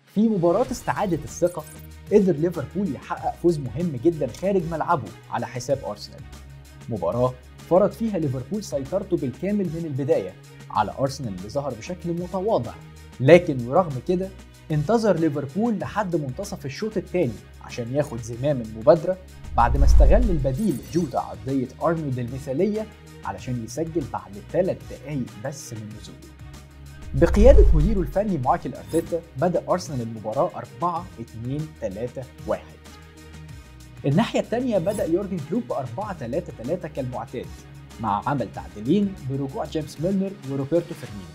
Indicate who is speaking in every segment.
Speaker 1: في مباراة استعادة الثقة قدر ليفربول يحقق فوز مهم جدا خارج ملعبه على حساب أرسنال مباراة فرض فيها ليفربول سيطرته بالكامل من البداية على أرسنال اللي ظهر بشكل متواضع لكن ورغم كده انتظر ليفربول لحد منتصف الشوط الثاني عشان ياخد زمام المبادرة بعد ما استغل البديل جوتا عرضية أرنولد المثالية علشان يسجل بعد ثلاث دقايق بس من نزوله بقيادة مديره الفني مايكل أرتيتا بدأ أرسنال المباراة 4 2 3 1 الناحية الثانية بدأ يورجن كلوب ب 4 3 3 كالمعتاد مع عمل تعديلين برجوع جيمس ميلنر وروبرتو فيرمينو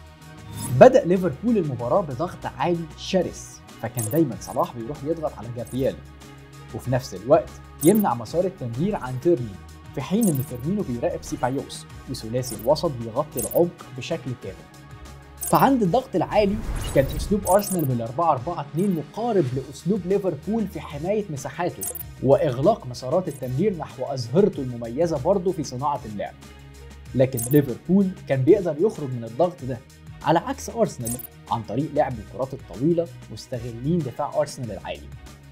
Speaker 1: بدأ ليفربول المباراة بضغط عالي شرس فكان دايما صلاح بيروح يضغط على جابرييل وفي نفس الوقت يمنع مسار التمرير عن تيرني في حين ان فيرمينو بيراقب سيبايوس وثلاثي الوسط بيغطي العمق بشكل كامل فعند الضغط العالي كان اسلوب ارسنال بال 4 4 2 مقارب لاسلوب ليفربول في حمايه مساحاته واغلاق مسارات التمرير نحو اظهرته المميزه برضه في صناعه اللعب. لكن ليفربول كان بيقدر يخرج من الضغط ده على عكس ارسنال عن طريق لعب الكرات الطويله مستغلين دفاع ارسنال العالي.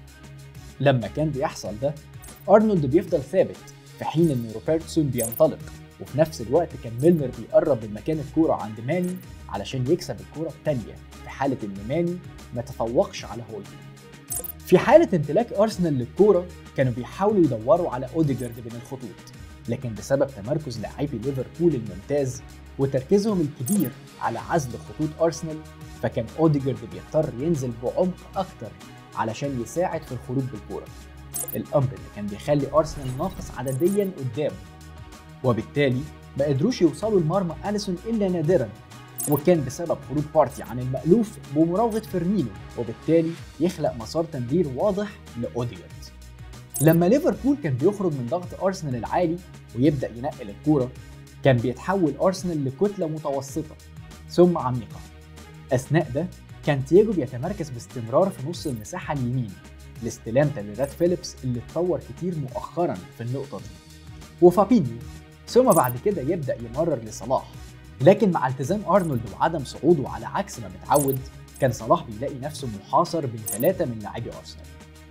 Speaker 1: لما كان بيحصل ده ارنولد بيفضل ثابت في حين ان روبرتسون بينطلق وفي نفس الوقت كان ميلنر بيقرب من مكان الكوره عند ماني علشان يكسب الكوره الثانيه في حاله ان ماني ما تفوقش على هولدن. في حاله امتلاك ارسنال للكوره كانوا بيحاولوا يدوروا على اوديجارد بين الخطوط لكن بسبب تمركز لاعبي ليفربول الممتاز وتركيزهم الكبير على عزل خطوط ارسنال فكان اوديجارد بيضطر ينزل بعمق اكتر علشان يساعد في الخروج بالكوره الامر اللي كان بيخلي ارسنال ناقص عدديا قدامه وبالتالي ما قدروش يوصلوا لمرمى اليسون الا نادرا وكان بسبب خروج بارتي عن المألوف بمراوغة فيرمينو وبالتالي يخلق مسار تمرير واضح لأوديجارد لما ليفربول كان بيخرج من ضغط أرسنال العالي ويبدأ ينقل الكورة كان بيتحول أرسنال لكتلة متوسطة ثم عميقة أثناء ده كان تياجو بيتمركز باستمرار في نص المساحة اليمين لاستلام تمريرات فيليبس اللي اتطور كتير مؤخرا في النقطة دي وفابينيو ثم بعد كده يبدأ يمرر لصلاح لكن مع التزام ارنولد وعدم صعوده على عكس ما متعود كان صلاح بيلاقي نفسه محاصر بين ثلاثه من لاعبي ارسنال.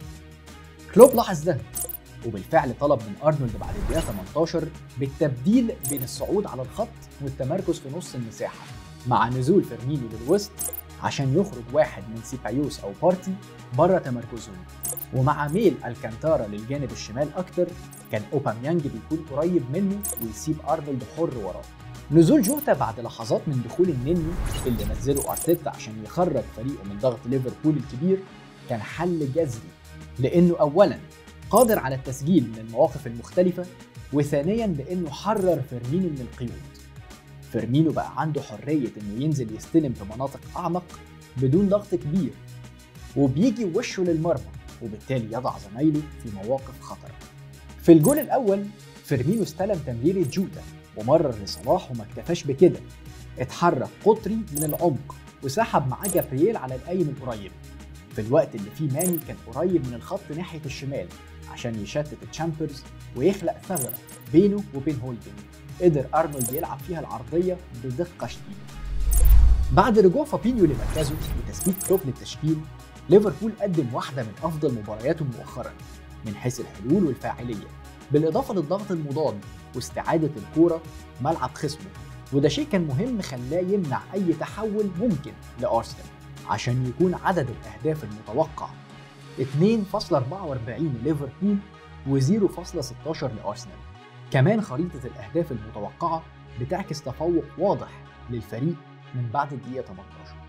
Speaker 1: كلوب لاحظ ده وبالفعل طلب من ارنولد بعد الدقيقه 18 بالتبديل بين الصعود على الخط والتمركز في نص المساحه مع نزول فيرمينيو للوسط عشان يخرج واحد من سيبايوس او بارتي بره تمركزهم ومع ميل الكانتارا للجانب الشمال اكتر كان اوباميانج بيكون قريب منه ويسيب ارنولد حر وراه نزول جوتا بعد لحظات من دخول النني اللي نزله ارتيتا عشان يخرج فريقه من ضغط ليفربول الكبير كان حل جذري لانه اولا قادر على التسجيل من المواقف المختلفه وثانيا لانه حرر فيرمينو من القيود فيرمينو بقى عنده حريه انه ينزل يستلم في مناطق اعمق بدون ضغط كبير وبيجي وشه للمرمى وبالتالي يضع زمايله في مواقف خطره في الجول الاول فيرمينو استلم تمريره جوتا ومرر لصلاح وما اكتفاش بكده اتحرك قطري من العمق وسحب معاه جابرييل على القايم القريب في الوقت اللي فيه ماني كان قريب من الخط ناحيه الشمال عشان يشتت تشامبرز ويخلق ثغره بينه وبين هولدن قدر ارنولد يلعب فيها العرضيه بدقه شديده بعد رجوع فابينيو لمركزه وتثبيت كلوب للتشكيل ليفربول قدم واحده من افضل مبارياته مؤخرا من حيث الحلول والفاعليه بالاضافه للضغط المضاد واستعاده الكوره ملعب خصمه وده شيء كان مهم خلاه يمنع اي تحول ممكن لارسنال عشان يكون عدد الاهداف المتوقع 2.44 لليفربول و0.16 لارسنال كمان خريطه الاهداف المتوقعه بتعكس تفوق واضح للفريق من بعد الدقيقه 18